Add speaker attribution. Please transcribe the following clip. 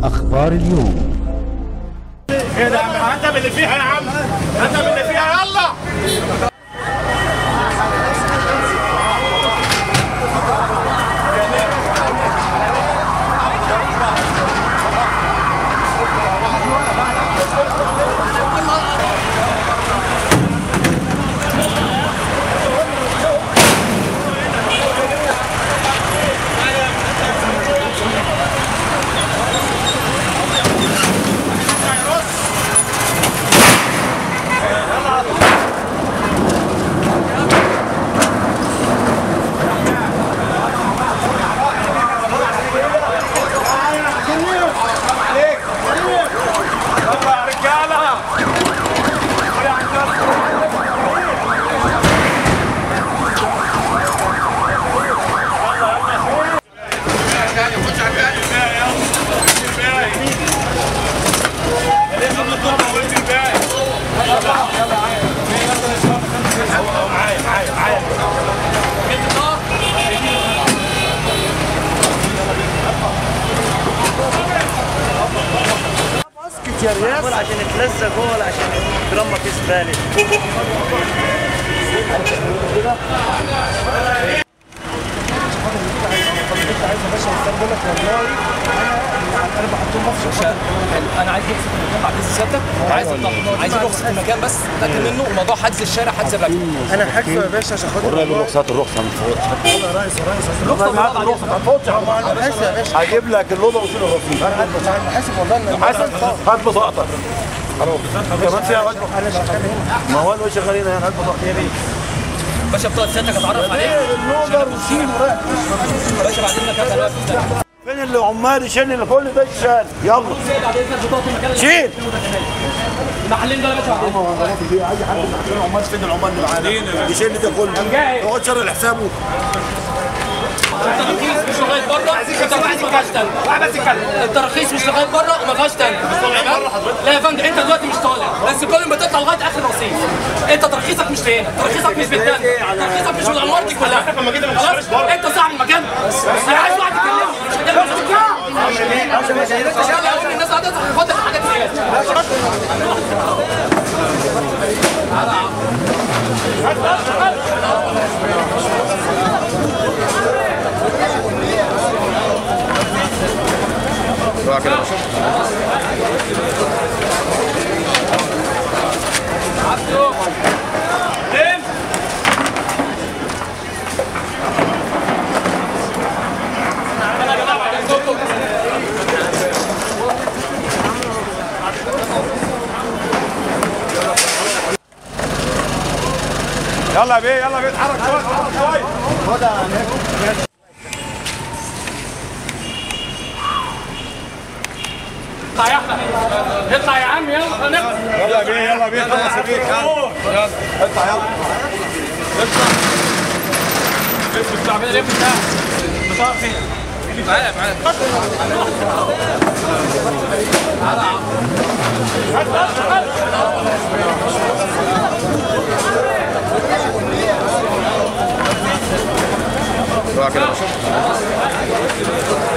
Speaker 1: أخبار اليوم
Speaker 2: ايه ده يا عم انت من اللي فيها يا عم انت من اللي فيها يلا يلا يا رجاله
Speaker 3: ولا عشان يتلزق جوه ولا عشان يترمى كيس بالي
Speaker 4: انا عايز رخصه المكان بعد اذن سيادتك عايز عايز رخصه المكان بس اتاكد منه وموضوع حجز الشارع حجز الركن
Speaker 3: انا حاجزه يا باشا عشان خاطر
Speaker 5: والله بالرخصات الرخصه من فوق
Speaker 4: الرخصه معاك الرخصه
Speaker 5: ما تفوتش
Speaker 3: انا حاسس يا باشا
Speaker 5: هجيب لك اللوضه وشيل الرصيد
Speaker 3: انا حاسب والله ان
Speaker 5: حسن هات بطاقتك كمان فيها وجه ما هو اللي شغالين هنا هات بطاقتك
Speaker 4: باشا بطاقه سيادتك اتعرف عليه
Speaker 5: اللوضه والشيل
Speaker 4: باشا بعد اذنك هات الوقت
Speaker 5: فين اللي عمال يشيل اللي كل ده يشال يلا
Speaker 4: بعد اذنك بطاقه المكان
Speaker 5: شيل
Speaker 4: المحلين دول يا باشا بعد إذنك.
Speaker 5: العمال فين العمال اللي معانا يشيل ده كله يقعد شر لحسابه
Speaker 4: التراخيص مش لغايه بره التراخيص ما فيهاش تانك التراخيص مش لغايه بره وما فيهاش تانك لا يا فندم انت دلوقتي مش طالع بس كل ما تطلع لغايه اخر رصيد انت ترخيصك مش هنا ترخيصك مش بالتانك ترخيصك مش بالانوار دي كلها خلاص انت صاحب المكان انا عايز واحد يكلمني مش هكلمك عشان اقول للناس عايزه خد حاجات زياده
Speaker 2: يلا بيه يلا بيه اتحرك شويه اتحرك شويه
Speaker 4: اطلع يا احمد اطلع يا عم يلا نطلع
Speaker 2: يلا بيه يلا بيه خلص بيه يلا اطلع يلا
Speaker 4: لف بتاع لف بتاع بتاع فين؟ معايا معايا
Speaker 5: كده